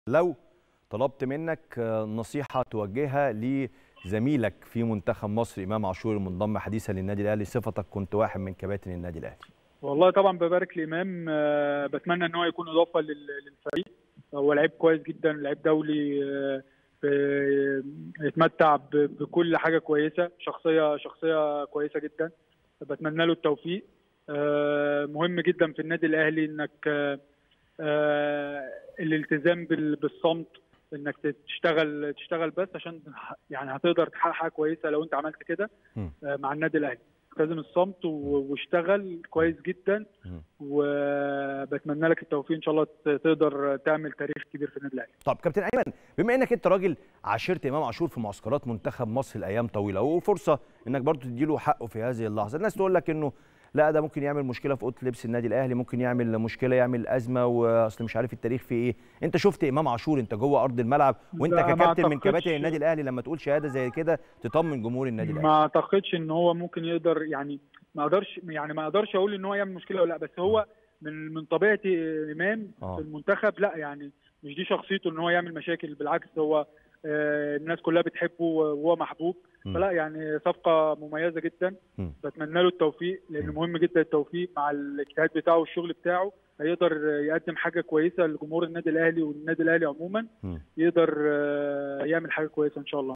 لو طلبت منك نصيحة توجهها لزميلك في منتخب مصر إمام عاشور المنضم حديثا للنادي الأهلي صفتك كنت واحد من كباتن النادي الأهلي والله طبعا ببارك لامام آه، بتمنى ان هو يكون اضافه لل- للفريق هو لعيب كويس جدا لعيب دولي آه، ب- يتمتع ب- بكل حاجه كويسه شخصيه شخصيه كويسه جدا بتمنى له التوفيق آه، مهم جدا في النادي الاهلي انك آه، آه، الالتزام بال- بالصمت انك تشتغل تشتغل بس عشان يعني هتقدر تحقق حاجه كويسه لو انت عملت كده م. آه، مع النادي الاهلي التزم الصمت و- واشتغل كويس جدا م. وبتمنى لك التوفيق ان شاء الله ت- تقدر تعمل تاريخ كبير في النادي الاهلي طب كابتن ايمن بما انك انت راجل عاشرت امام عاشور في معسكرات منتخب مصر لايام طويله وفرصه انك برضو تديله حقه في هذه اللحظه الناس تقول لك انه لا ده ممكن يعمل مشكله في اوضه لبس النادي الاهلي ممكن يعمل مشكله يعمل ازمه واصل مش عارف التاريخ فيه ايه انت شفت امام عاشور انت جوه ارض الملعب وانت لا، ما ككابتن من أعتقدش- كباتن النادي الاهلي لما تقول شهاده زي كده تطمن جمهور النادي الاهلي ما اعتقدش ان هو ممكن يقدر يعني ما اقدرش يعني ما اقدرش اقول ان هو يعمل مشكله ولا لا بس هو من من طبيعه امام آه. في المنتخب لا يعني مش دي شخصيته ان هو يعمل مشاكل بالعكس هو آه، الناس كلها بتحبه وهو محبوب م. فلا يعني صفقه مميزه جدا م. بتمنى له التوفيق لان م. مهم جدا التوفيق مع الاجتهاد بتاعه والشغل بتاعه هيقدر يقدم حاجه كويسه لجمهور النادي الاهلي والنادي الاهلي عموما م. يقدر آه، يعمل حاجه كويسه ان شاء الله